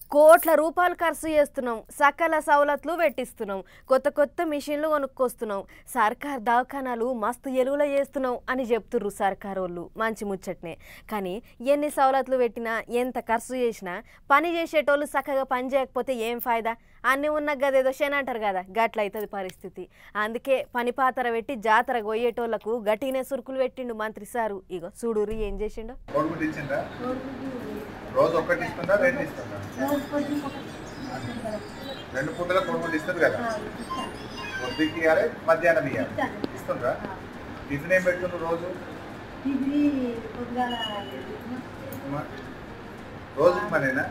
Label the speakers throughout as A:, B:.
A: కోట్ల రూపాయలు ఖర్చు చేస్తున్నాం సకల సవలతులు పెట్టిస్తున్నాం కొత్త కొత్త మిషన్లు కొనుక్కొస్తున్నాం సర్కార్ దవాఖానాలు మస్తు ఎలుగులో చేస్తున్నాం అని చెప్తుర్రు సర్కార్ వాళ్ళు మంచి ముచ్చట్నే కానీ ఎన్ని సవలతులు పెట్టినా ఎంత ఖర్చు చేసినా పని చేసేటోళ్ళు చక్కగా పని చేయకపోతే ఏం ఫాయిదా అన్నీ ఉన్న గదేదో శని అంటారు కదా గట్ల అవుతుంది పరిస్థితి అందుకే పని పాతర పెట్టి జాతర గొయ్యేటోళ్లకు గట్టినే సురుకులు పెట్టిండు మంత్రి సారు ఇగో చూడురి ఏం చేసిండో
B: కోడిగుడ్డు ఇచ్చిందా రోజు ఒక్కటి ఇస్తుందా రెండు ఇస్తుందా రెండు పూటల కోడిగుడ్డు ఇస్తారు కదా పొద్దుకి ఇవ్వాలి మధ్యాహ్నం ఇవ్వాలి ఇస్తుండ్రా టిఫిన్ ఏం పెడుతుండ్రు రోజు
C: ఇది పొద్దుగాల
B: ఉప్మా? రోజుకి మనేనా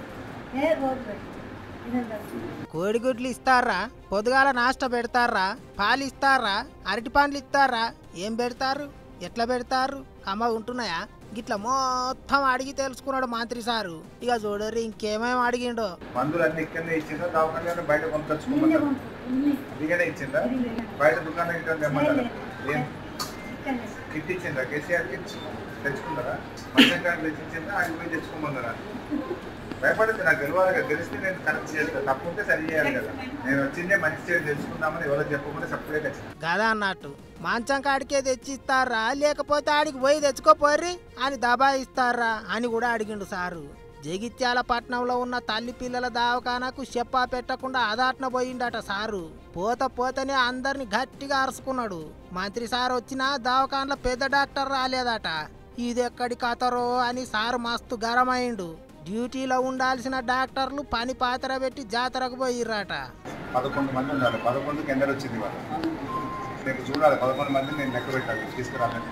C: ఏ రోజు పెట్టి ఇదంతా
D: కోడిగుడ్లు ఇస్తారా పొద్దుగాల నాష్ట పెడతారా పాలు ఇస్తారా అరటి పండ్లు ఇస్తారా ఏం పెడతారు ఎట్లా పెడతారు కమ్మ ఉంటున్నాయా గిట్ల మొత్తం అడిగి తెలుసుకున్నాడు మంత్రి సారు ఇక చూడరు ఇంకేమేం అడిగిండో
B: మందులు అన్ని ఇక్కడనే ఇచ్చిందా దవాఖాన బయట
C: ఇల్లే
B: కొనుకొచ్చుకోమన్నారు
C: కొనుక్కో, ఇల్లే.
B: ఇదిగానే ఇచ్చిందా
C: ఇది లేదు.
B: బయట దుకాణం ఇంకా తెమ్మంటారా ఏం
C: ఇక్కడనే.
B: కిట్ ఇచ్చిందా కేసీఆర్ కిట్ తెచ్చుకున్నారా మధ్య కార్డు తెచ్చిచ్చిందా ఆయన పోయి తెచ్చుకోమన్నారా భయపడద్దు నాకు తెలియాలి కదా తెలిస్తే నేను కరెక్ట్ చేస్తాను తప్పు ఉంటే సరి చేయాలి కదా నేను వచ్చిందే మంచి చేసి తెలుసుకుందామని ఎవరో చెప్పకుండా సపరేట్ వచ్చింది
D: గదా అన్నట్టు మంచం కాడికే తెచ్చిస్తారా లేకపోతే ఆడికి పోయి తెచ్చుకోపోర్రి అని దబాయిస్తారా అని కూడా అడిగిండు సారు జగిత్యాల పట్నంలో ఉన్న తల్లి పిల్లల దవాఖానకు చెప్పా పెట్టకుండా అదాట్న పోయిండట సారు పోత పోతనే అందరిని గట్టిగా అరుచుకున్నాడు మంత్రి సార్ వచ్చినా దవాఖానలో పెద్ద డాక్టర్ రాలేదట ఇదెక్కడి కథరో అని సారు మస్తు గరమైండు డ్యూటీలో ఉండాల్సిన డాక్టర్లు పని పాత్ర పెట్టి జాతరకు పోయిర్రట
B: పదకొండు మంది ఉన్నారు పదకొండుకి ఎందరు వచ్చింది వాళ్ళు నేను చూడాలి పదకొండు మంది నేను లెక్క పెట్టాలి తీసుకురాలని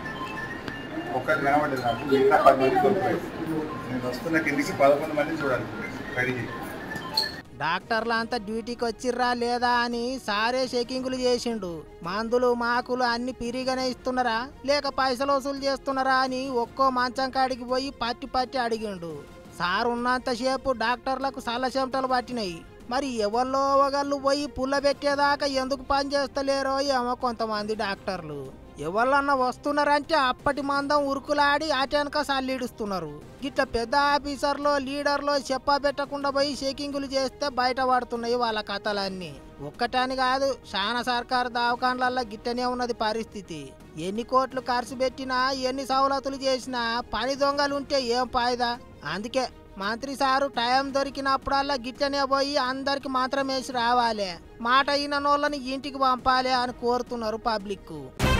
B: ఒక్కటి కనబడేది నాకు మిగతా పది మంది దొరికిపోయింది నేను వస్తున్న కిందికి పదకొండు మంది చూడాలి రెడీ చేయి
D: డాక్టర్లు అంతా డ్యూటీకి వచ్చిర్రా లేదా అని సారే చెకింగులు చేసిండు మందులు మాకులు అన్ని పిరిగానే ఇస్తున్నారా లేక పైసలు వసూలు చేస్తున్నారా అని ఒక్కో మంచం కాడికి పోయి పట్టి పట్టి అడిగిండు సార్ ఉన్నంతసేపు డాక్టర్లకు సల్ల చెమటలు పట్టినాయి మరి ఎవరిలో ఒకళ్ళు పోయి పుల్ల పెట్టేదాకా ఎందుకు పని చేస్తలేరో ఏమో కొంతమంది డాక్టర్లు ఎవరన్నా వస్తున్నారంటే అప్పటి మందం ఉరుకులాడి ఆటెనక సల్లీడుస్తున్నారు గిట్ల పెద్ద ఆఫీసర్లో లీడర్లో చెప్పా పెట్టకుండా పోయి చెకింగులు చేస్తే బయట పడుతున్నాయి వాళ్ళ కథలన్నీ ఒక్కటని కాదు శాన సర్కారు దవాఖాన్లల్లో గిట్టనే ఉన్నది పరిస్థితి ఎన్ని కోట్లు ఖర్చు పెట్టినా ఎన్ని సవలతులు చేసినా పని దొంగలుంటే ఏం ఫాయిదా అందుకే మంత్రి సారు టైం దొరికినప్పుడల్లా గిట్లనే పోయి అందరికి మాత్రం వేసి రావాలి మాట అయిన వాళ్ళని ఇంటికి పంపాలి అని కోరుతున్నారు పబ్లిక్